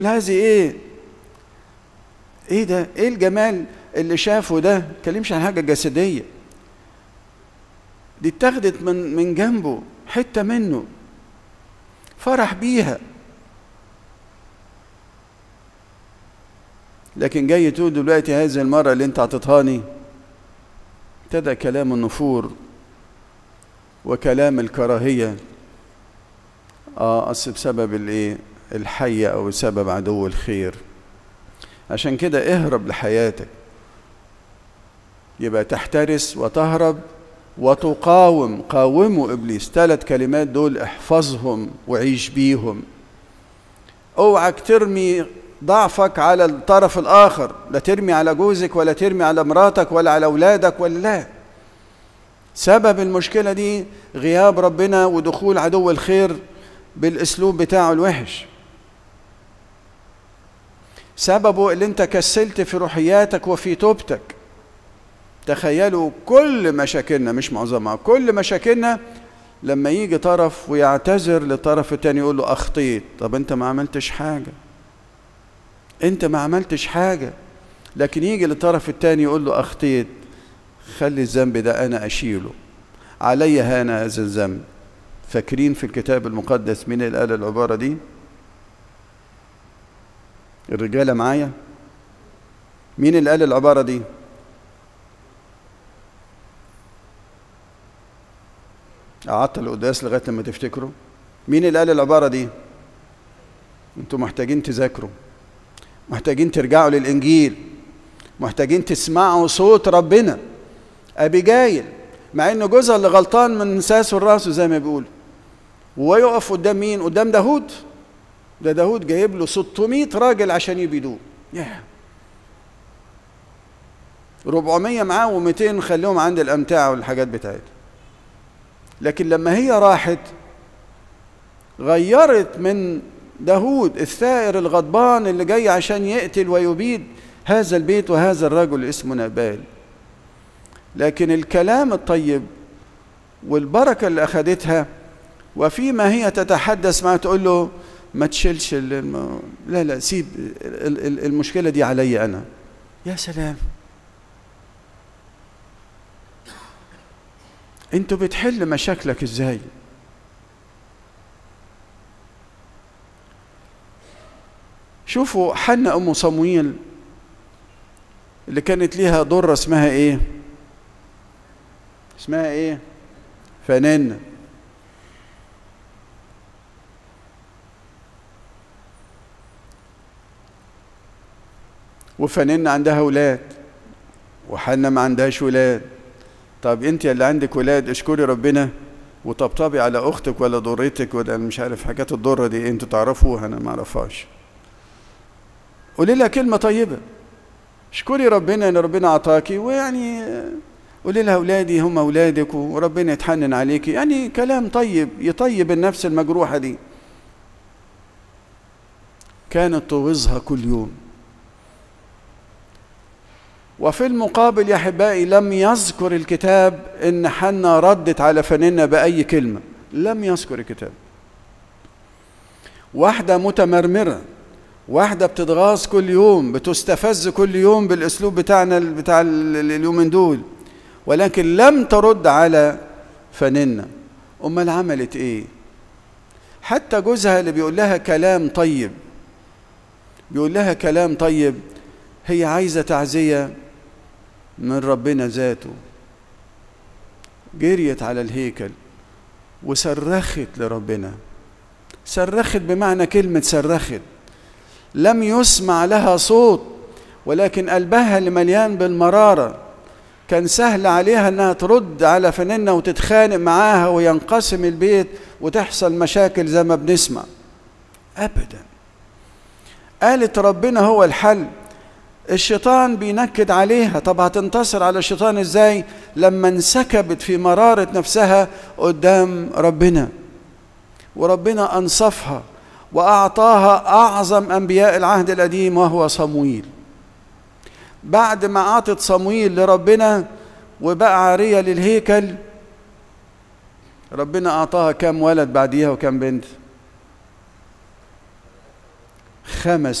هذه ايه ايه ده ايه الجمال اللي شافه ده كلمش عن حاجه جسديه دي اتاخدت من من جنبه حته منه فرح بيها لكن جاي تقول دلوقتي هذه المرة اللي انت عطيتهاني ابتدى كلام النفور وكلام الكراهية اه اصل بسبب الايه الحية او بسبب عدو الخير عشان كده اهرب لحياتك يبقى تحترس وتهرب وتقاوم قاوموا ابليس ثلاث كلمات دول احفظهم وعيش بيهم اوعك ترمي ضعفك على الطرف الاخر لا ترمي على جوزك ولا ترمي على مراتك ولا على اولادك ولا لا سبب المشكله دي غياب ربنا ودخول عدو الخير بالاسلوب بتاعه الوحش سببه اللي انت كسلت في روحياتك وفي توبتك تخيلوا كل مشاكلنا مش معظمها كل مشاكلنا لما يجي طرف ويعتذر للطرف التاني يقول له اخطيت طب انت ما عملتش حاجه انت ما عملتش حاجه لكن يجي للطرف التاني يقول له اخطيت خلي الذنب ده انا اشيله علي هانا هذا الذنب فاكرين في الكتاب المقدس مين اللي قال العباره دي الرجاله معايا مين اللي قال العباره دي قعدت القداس لغايه لما تفتكروا مين اللي قال العباره دي انتوا محتاجين تذاكروا محتاجين ترجعوا للانجيل محتاجين تسمعوا صوت ربنا ابيجايل مع ان جوزها اللي غلطان من ساسه لراسه زي ما بيقولوا ويقف قدام مين قدام داوود ده داوود جايب له 600 راجل عشان يبيدوه yeah. 400 معاه و200 خليهم عند الامتعه والحاجات بتاعتها لكن لما هي راحت غيرت من داود الثائر الغضبان اللي جاي عشان يقتل ويبيد هذا البيت وهذا الرجل اسمه نبال لكن الكلام الطيب والبركة اللي أخدتها وفيما هي تتحدث معه تقول له ما تشيلش الم... لا لا سيب المشكلة دي علي أنا يا سلام انتوا بتحل مشاكلك ازاي شوفوا حنا ام صمويل اللي كانت ليها ضرة اسمها ايه اسمها ايه فنانة وفنانة عندها ولاد وحنا ما عندهاش ولاد طب انت اللي عندك ولاد اشكري ربنا وطبطبي على اختك ولا ضرتك ولا مش عارف حاجات الضره دي انتوا تعرفوها انا ما اعرفهاش قولي لها كلمه طيبه اشكري ربنا ان ربنا عطاكي ويعني قولي لها اولادي هم اولادك وربنا يتحنن عليكي يعني كلام طيب يطيب النفس المجروحه دي كانت توعظها كل يوم وفي المقابل يا احبائي لم يذكر الكتاب ان حنا ردت على فنانة باي كلمه لم يذكر الكتاب واحده متمرمره واحده بتتغاظ كل يوم بتستفز كل يوم بالاسلوب بتاعنا بتاع اليومين دول ولكن لم ترد على فنانة امال عملت ايه حتى جوزها اللي بيقول لها كلام طيب بيقول لها كلام طيب هي عايزه تعزيه من ربنا ذاته جريت على الهيكل وصرخت لربنا صرخت بمعنى كلمة صرخت لم يسمع لها صوت ولكن قلبها اللي مليان بالمرارة كان سهل عليها انها ترد على فنانة وتتخانق معاها وينقسم البيت وتحصل مشاكل زي ما بنسمع ابدا قالت ربنا هو الحل الشيطان بينكد عليها طب هتنتصر على الشيطان ازاي لما انسكبت في مرارة نفسها قدام ربنا وربنا أنصفها وأعطاها أعظم أنبياء العهد القديم وهو صمويل بعد ما أعطت صمويل لربنا وبقى عارية للهيكل ربنا أعطاها كم ولد بعديها وكم بنت خمس